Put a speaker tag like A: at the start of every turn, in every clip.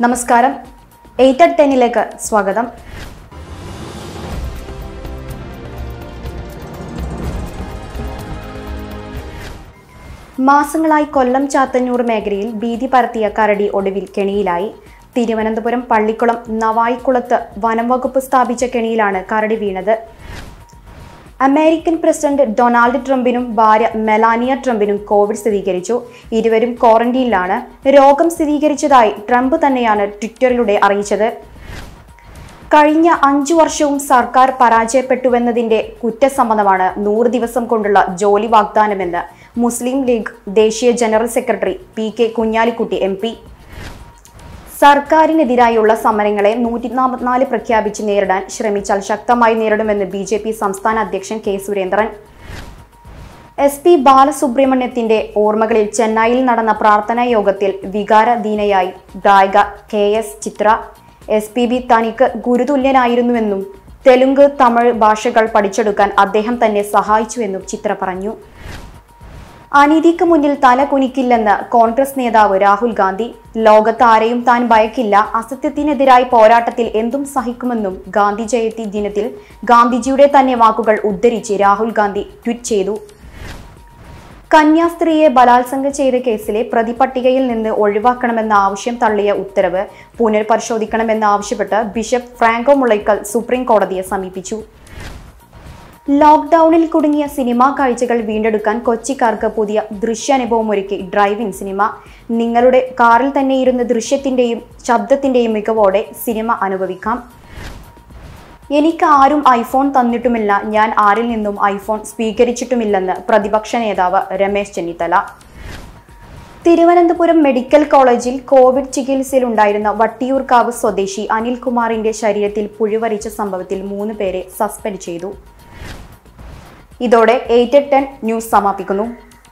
A: നമസ്കാരം eight at ടെന്നിലേക്ക് സ്വാഗതം മാസങ്ങളായി കൊല്ലം ചാത്തന്നൂർ മേഖലയിൽ ഭീതി പരത്തിയ കരടി ഒടുവിൽ കെണിയിലായി തിരുവനന്തപുരം പള്ളിക്കുളം നവായിക്കുളത്ത് വനം വകുപ്പ് സ്ഥാപിച്ച കെണിയിലാണ് കരടി വീണത് അമേരിക്കൻ പ്രസിഡന്റ് ഡൊണാൾഡ് ട്രംപിനും ഭാര്യ മെലാനിയ ട്രംപിനും കോവിഡ് സ്ഥിരീകരിച്ചു ഇരുവരും ക്വാറന്റീനിലാണ് രോഗം സ്ഥിരീകരിച്ചതായി ട്രംപ് തന്നെയാണ് ട്വിറ്ററിലൂടെ അറിയിച്ചത് കഴിഞ്ഞ അഞ്ചു വർഷവും സർക്കാർ പരാജയപ്പെട്ടുവെന്നതിന്റെ കുറ്റസമ്മതമാണ് നൂറ് ദിവസം കൊണ്ടുള്ള ജോലി വാഗ്ദാനമെന്ന് മുസ്ലിം ലീഗ് ദേശീയ general secretary P K Kunhalikutty M P സർക്കാരിനെതിരായുള്ള സമരങ്ങളെ നൂറ്റി നാൽപ്പത്തിനാല് പ്രഖ്യാപിച്ച് നേരിടാൻ ശ്രമിച്ചാൽ ശക്തമായി നേരിടുമെന്ന് ബി ജെ പി സംസ്ഥാന അധ്യക്ഷൻ കെ സുരേന്ദ്രൻ എസ് പി ബാലസുബ്രഹ്മണ്യത്തിന്റെ ഓർമ്മകളിൽ ചെന്നൈയിൽ നടന്ന പ്രാർത്ഥനാ യോഗത്തിൽ വികാരധീനയായി ഗായിക K S Chithra S P B തനിക്ക് ഗുരുതുല്യനായിരുന്നുവെന്നും തെലുങ്ക് തമിഴ് ഭാഷകൾ പഠിച്ചെടുക്കാൻ അദ്ദേഹം തന്നെ സഹായിച്ചുവെന്നും ചിത്ര പറഞ്ഞു അനീതിക്ക് മുന്നിൽ തല കുനിക്കില്ലെന്ന് കോൺഗ്രസ് നേതാവ് രാഹുൽ ഗാന്ധി ലോകത്ത് ആരെയും താൻ ഭയക്കില്ല അസത്യത്തിനെതിരായി പോരാട്ടത്തിൽ എന്തും സഹിക്കുമെന്നും ഗാന്ധി ജയന്തി ദിനത്തിൽ ഗാന്ധിജിയുടെ തന്നെ വാക്കുകൾ ഉദ്ധരിച്ച് രാഹുൽ ഗാന്ധി ട്വീറ്റ് ചെയ്തു കന്യാസ്ത്രീയെ ബലാത്സംഗം ചെയ്ത കേസിലെ പ്രതിപട്ടികയിൽ നിന്ന് ഒഴിവാക്കണമെന്ന ആവശ്യം തള്ളിയ ഉത്തരവ് പുനർപരിശോധിക്കണമെന്നാവശ്യപ്പെട്ട് ബിഷപ്പ് ഫ്രാങ്കോ മുളയ്ക്കൽ സുപ്രീം കോടതിയെ സമീപിച്ചു ലോക്ക്ഡൌണിൽ കുടുങ്ങിയ സിനിമാ കാഴ്ചകൾ വീണ്ടെടുക്കാൻ കൊച്ചിക്കാർക്ക് പുതിയ ദൃശ്യാനുഭവം ഒരുക്കി ഡ്രൈവ് ഇൻ സിനിമ നിങ്ങളുടെ കാറിൽ തന്നെ ഇരുന്ന് ദൃശ്യത്തിന്റെയും ശബ്ദത്തിന്റെയും മികവോടെ സിനിമ അനുഭവിക്കാം എനിക്ക് ആരും ഐഫോൺ തന്നിട്ടുമില്ല ഞാൻ ആരിൽ നിന്നും ഐഫോൺ സ്വീകരിച്ചിട്ടുമില്ലെന്ന് പ്രതിപക്ഷ നേതാവ് രമേശ് ചെന്നിത്തല തിരുവനന്തപുരം മെഡിക്കൽ കോളേജിൽ കോവിഡ് ചികിത്സയിലുണ്ടായിരുന്ന വട്ടിയൂർക്കാവ് സ്വദേശി അനിൽകുമാറിന്റെ ശരീരത്തിൽ പുഴുവരിച്ച സംഭവത്തിൽ മൂന്ന് പേരെ സസ്പെൻഡ് ചെയ്തു ഇതോടെ എയ്റ്റ് ടെൻ ന്യൂസ് സമാപിക്കുന്നു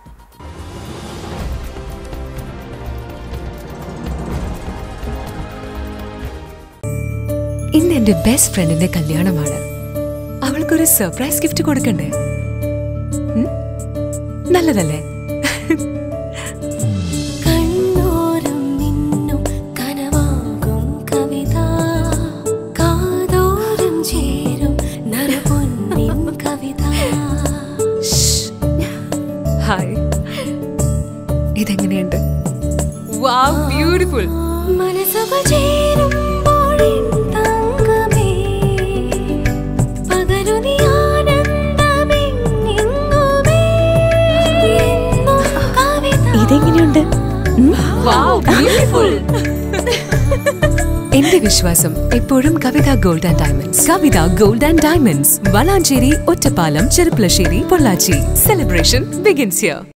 B: ഇന്ന് എന്റെ ബെസ്റ്റ് ഫ്രണ്ടിന്റെ കല്യാണമാണ് അവൾക്കൊരു സർപ്രൈസ് ഗിഫ്റ്റ് കൊടുക്കണ്ടേ ഉം? നല്ലതല്ലേ
C: കണ്ണോരം നിന്നും കനവാകും കവിത കാതോരം ചേരും നരപൊന്നിൻ കവിത
B: ഹായ് ഇതെങ്ങനെയുണ്ട് വാവ് ബ്യൂട്ടിഫുൾ
C: മനസ്സുകൾ ചേരുമ്പോഴിൻ തങ്കമേ പകരു നീ ആനന്ദമെങ്ങുമേ എന്നും കവിത
B: ഇതെങ്ങനെയുണ്ട് ബ്യൂട്ടിഫുൾ എന്റെ വിശ്വാസം എപ്പോഴും Kavitha gold and diamonds Kavitha gold and diamonds Valanchery Ottapalam Cherpulassery Pollachi celebration begins here